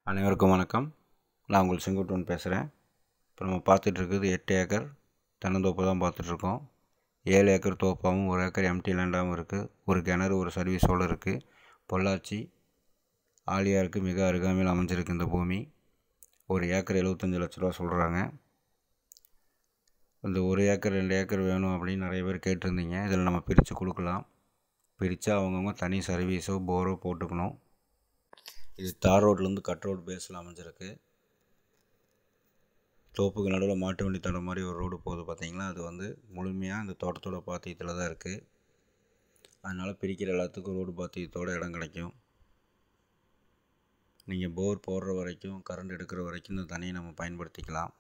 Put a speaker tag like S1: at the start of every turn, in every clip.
S1: அனைவருக்கும் வணக்கம் நான் உங்கள் செங்குட்டுவன் பேசுகிறேன் இப்போ நம்ம பார்த்துட்டு இருக்குது எட்டு ஏக்கர் தென்னந்தோப்பு தான் பார்த்துட்ருக்கோம் ஏழு ஏக்கர் தோப்பாகவும் ஒரு ஏக்கர் எம்டி லேண்டாகவும் இருக்குது ஒரு கிணறு ஒரு சர்வீஸோடு இருக்குது பொள்ளாச்சி ஆலியாருக்கு மிக அருகாமையில் அமைஞ்சிருக்கு இந்த பூமி ஒரு ஏக்கர் எழுபத்தஞ்சு லட்ச ரூபா சொல்கிறாங்க இந்த ஒரு ஏக்கர் ரெண்டு ஏக்கர் வேணும் அப்படின்னு நிறைய பேர் கேட்டிருந்தீங்க இதில் நம்ம பிரித்து கொடுக்கலாம் பிரித்தா அவங்கவுங்க தனி சர்வீஸோ போரோ போட்டுக்கணும் இது தார் ரோட்லேருந்து கட் ரோடு பேஸில் அமைஞ்சிருக்கு தோப்புக்கு நடுவில் மாட்டு வண்டி தடம் மாதிரி ஒரு ரோடு போகுது பார்த்தீங்களா அது வந்து முழுமையாக இந்த தோட்டத்தோட பாத்தியத்தில் தான் இருக்குது அதனால் பிரிக்கிற எல்லாத்துக்கும் ரோடு பாத்தியத்தோட இடம் கிடைக்கும் நீங்கள் போர் போடுற வரைக்கும் கரண்ட் எடுக்கிற வரைக்கும் இந்த தண்ணியை நம்ம பயன்படுத்திக்கலாம்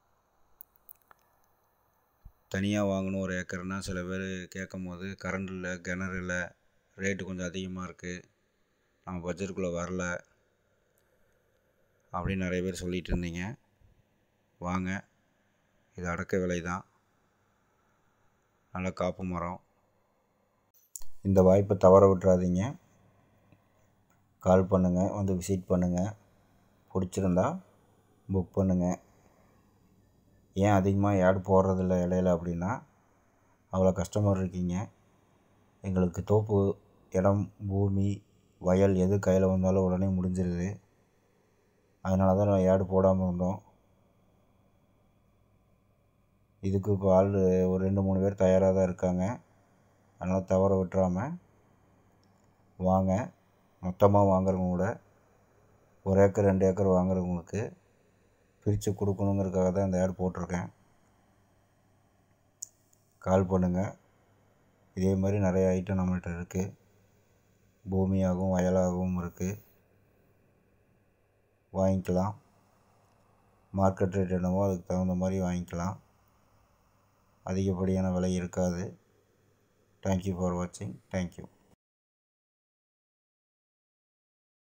S1: தனியாக வாங்கணும் ஒரு ஏக்கர்னால் சில பேர் கேட்கும் போது கரண்ட் இல்லை கிணறு இல்லை ரேட்டு கொஞ்சம் அதிகமாக இருக்குது நம்ம பட்ஜெட்டுக்குள்ளே வரல அப்படின்னு நிறைய பேர் சொல்லிகிட்டு இருந்தீங்க வாங்க இது அடக்க விலை தான் நல்ல காப்பு மரம் இந்த வாய்ப்பை தவற விட்டுறாதீங்க கால் பண்ணுங்கள் வந்து விசிட் பண்ணுங்கள் பிடிச்சிருந்தா புக் பண்ணுங்கள் ஏன் அதிகமாக ஆட் போடுறதில்ல இடையில அப்படின்னா அவ்வளோ கஸ்டமர் இருக்கீங்க எங்களுக்கு தோப்பு இடம் பூமி வயல் எது கையில் வந்தாலும் உடனே முடிஞ்சிருது அதனால தான் நான் ஆடு போடாமல் இருந்தோம் இதுக்கு இப்போ ஆள் ஒரு ரெண்டு மூணு பேர் தயாராக தான் இருக்காங்க அதனால் தவற விட்டுறாமல் வாங்க மொத்தமாக வாங்குறவங்க கூட ஒரு ஏக்கர் ரெண்டு ஏக்கர் வாங்குறவங்களுக்கு பிரித்து கொடுக்கணுங்கிறதுக்காக தான் இந்த ஆட் போட்டிருக்கேன் கால் பண்ணுங்கள் இதே மாதிரி நிறைய ஐட்டம் நம்மள்கிட்ட இருக்குது பூமியாகவும் வயலாகவும் இருக்குது வாங்கிக்கலாம் மார்க்கெட் ரேட் என்னவோ அதுக்கு தகுந்த மாதிரி வாங்கிக்கலாம் அதிகப்படியான விலை இருக்காது தேங்க்யூ ஃபார் வாட்சிங் தேங்க்யூ